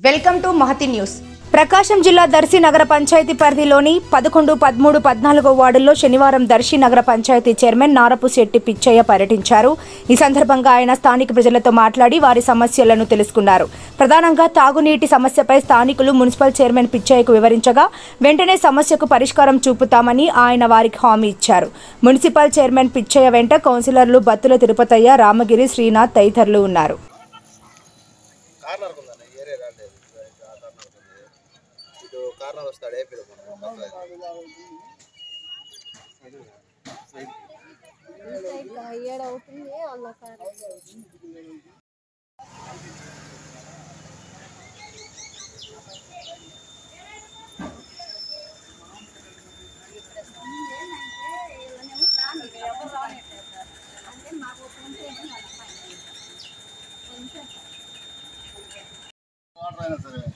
welcome to Mahathi news Prakasam జిల్లా దర్శి నగర పంచాయతీ పరిధిలోని పదకొండు పదమూడు పద్నాలుగో వార్డుల్లో శనివారం దర్శి నగర పంచాయతీ చైర్మన్ నారపు శెట్టి పిచ్చయ్య పర్యటించారు ఈ సందర్భంగా ఆయన స్థానిక ప్రజలతో మాట్లాడి వారి సమస్యలను తెలుసుకున్నారు ప్రధానంగా తాగునీటి సమస్యపై స్థానికులు మున్సిపల్ చైర్మన్ పిచ్చయ్యకు వివరించగా వెంటనే సమస్యకు పరిష్కారం చూపుతామని ఆయన వారికి హామీ ఇచ్చారు మున్సిపల్ చైర్మన్ పిచ్చయ్య వెంట కౌన్సిలర్లు బత్తుల తిరుపతయ్య రామగిరి శ్రీనాథ్ తదితరులు ఉన్నారు కార్నర్ ఉందన్న ఈ ఏరియా రాలేదు ఇటు ఆ కార్నర్ ఉంది ఇటు కార్నర్ వస్తాడు ఏపీలో మనం వాటర్ అయినా సరే